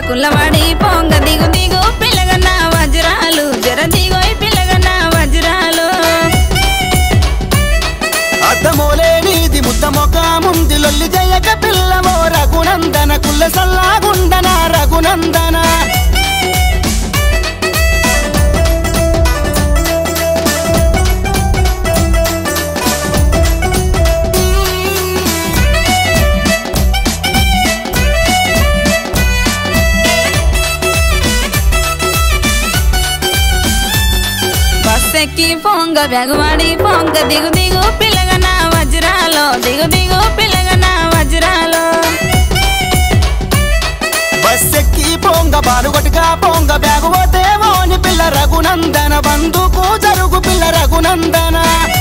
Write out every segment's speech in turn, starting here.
కుల్లవాడి పొంగ దిగు దిగు పిల్లగన్న వజ్రాలు జర దిగోయ్ పిల్లగన్న వజ్రాలు అద్దమోలేనిది ముద్ద మొక ముందు లొల్లి జయక పిల్లవో రఘునందన కుల్ల సల్లాగుండన రఘునందన బస్సెక్కి పొంగ బెగవాడి పొంగ దిగు దిగు పిల్లగన్న వజ్రాలు దిగు దిగు పిల్లగన్న వజ్రాలు బస్సెక్కి పొంగ బాలుగొట్టుగా పొంగ బ్యాగు పోతే ఓని పిల్ల రఘునందన బందుకు జరుగు పిల్ల రఘునందన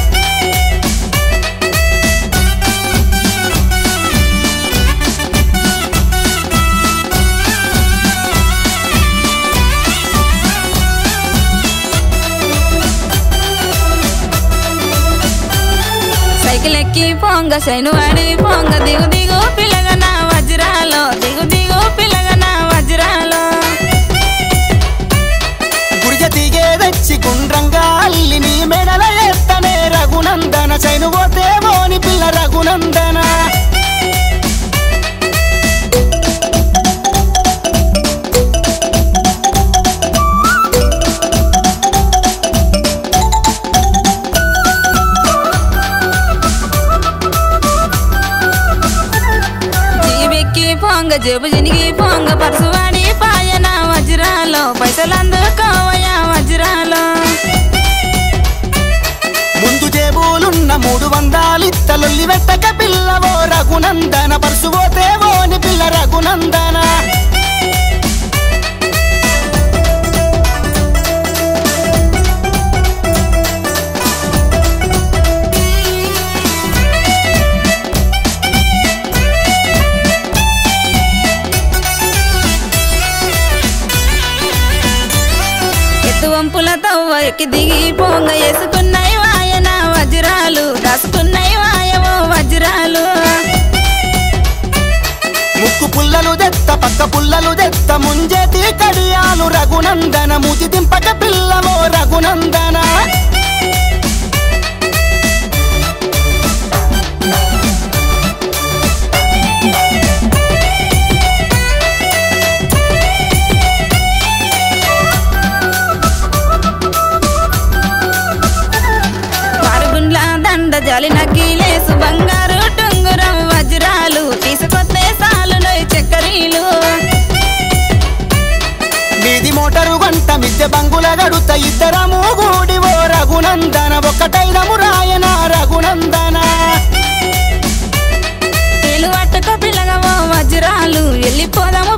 సైకిల్ ఎక్కి పొంగ శైను వాడి పొంగ దిగు దిగు పిల్లగన్న వజ్రాలు దిగు దిగు పిల్లగన్న వజ్రాలు గుడిజ తీగేదచ్చి గుండ్రంగా అల్లి నీ మెడల ఎత్తనే రఘునందన చైను పోతే ఓని పిల్ల రఘునందన జీబెక్కి పొంగ జేబు జినిగి పొంగ పర్సు వాడి పాయన వజ్రాలు పైసలు అందుకోవయ వజ్రాలు ముందు జేబులున్న మూడు వందాలిత్తలొల్లి వెట్టక పిల్లవో రఘునందన పర్సు పోతే ఓని పిల్ల రఘునందన ఎత్తు వంపుల తవ్వ ఎక్కి దిగి పొంగ వేసుకున్నాయి వాయన వజ్రాలు దాసుకున్నాయి వాయవో వజ్రాలు ముక్కు పుల్లలు దెత్త పక్క పుల్లలు దెత్త ముంజేతి కడియాలు రఘునందన ముతి దింపక పిల్లవో రఘునందన పారుగుండ్ల దండ జాలి నకీలేసు బంగారు టుంగురం వజ్రాలు తీసుకొస్తే సాలులో చక్కరీలు మీది మోటారు గంట మిద్దె బంగుల గడుత ఇద్దరము గూడి ఓ రఘునందన ఒక్కటైనము రాయన రఘునందన తేలు పట్టుకో పిల్లగవో వజ్రాలు వెళ్ళిపోదాము